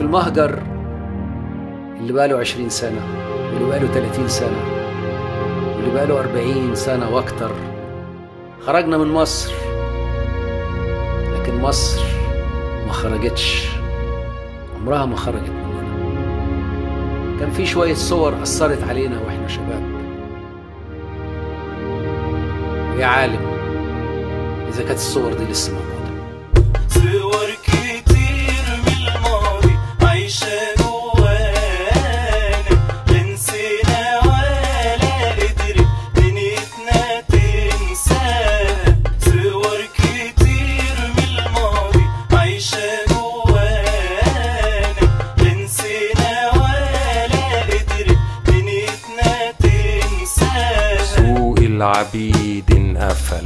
في المهجر اللي بقاله عشرين سنة واللي بقاله تلاتين سنة واللي بقاله أربعين سنة وأكتر خرجنا من مصر لكن مصر ما خرجتش عمرها ما خرجت مننا كان في شوية صور أثرت علينا وإحنا شباب ويا عالم إذا كانت الصور دي لسه موجودة صور كتير من الماضي عايشة جوانا لا نسينا ولا قدرت دنيتنا تنساها صور كتير من الماضي عايشة جوانا لا نسينا ولا قدرت دنيتنا تنساها سوق العبيد انقفل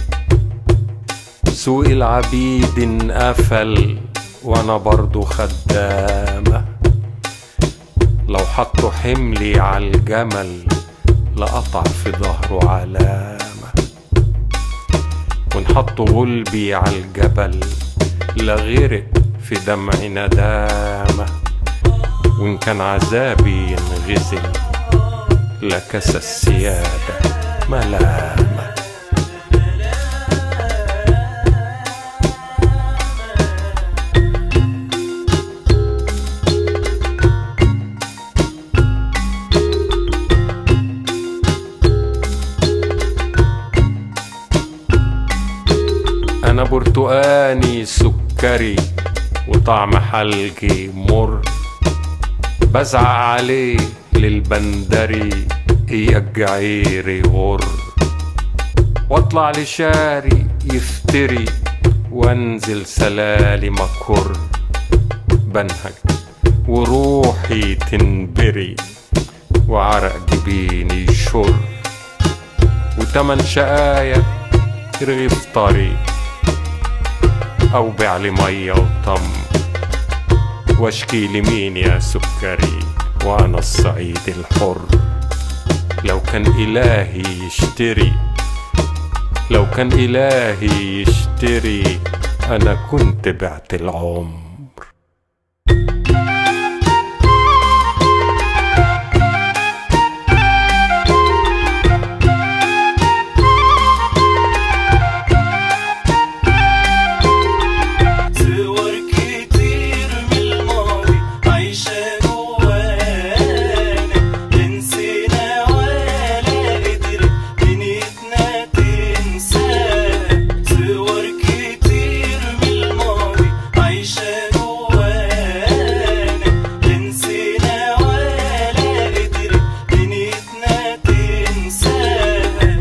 سوق العبيد انقفل وانا برضو خدامة لو حطوا حملي عالجمل لقطع في ظهره علامة ونحطوا غلبي عالجبل لغرق في دمع ندامة وإن كان عذابي ينغزل لكس السيادة ملامة أنا برتقاني سكري وطعم حلقي مر بزعق عليه للبندري اياك جعيري غر واطلع لشاري يفتري وانزل سلالم كر بنهج وروحي تنبري وعرق جبيني يشر وتمن شقايا رغيف طري او بعلي ميه وطم واشكي لمين يا سكري وانا الصعيد الحر لو كان الهي يشتري لو كان الهي يشتري انا كنت بعت العمر صور كتير من الماضي عايشة جوانا لا نسينا ولا قدرت دنيتنا تنساها صور كتير من الماضي عايشة جوانا لا نسينا ولا قدرت دنيتنا تنساها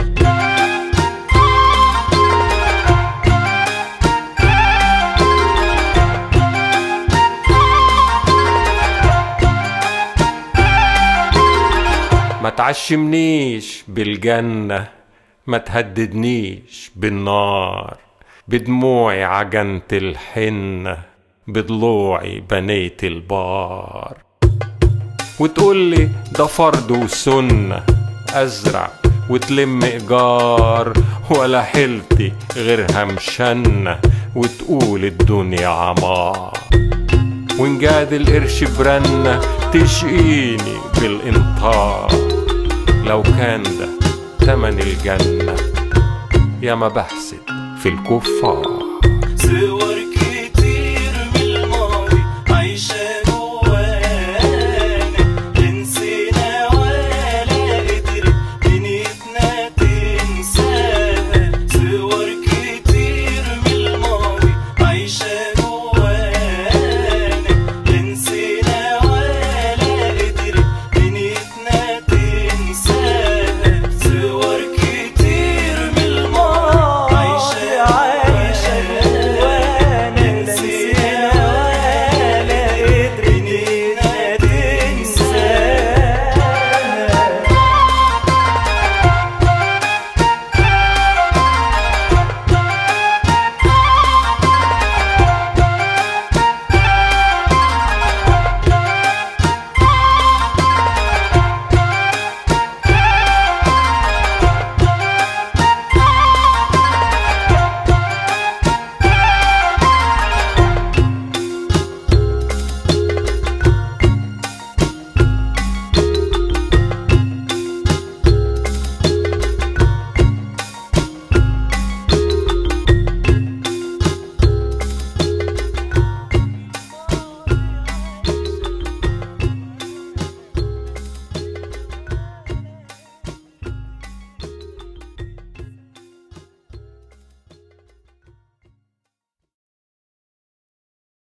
ما تعشمنيش بالجنة ما تهددنيش بالنار بدموعي عجنت الحنة بضلوعي بنيت البار وتقولي ده فرض وسنة أزرع وتلم إيجار ولا حيلتي غيرها مشنة وتقول الدنيا عمار ونجاد القرش برنة تشقيني بالإنطار لو كان ده تمن الجنة يا ما بحسد في الكفار صور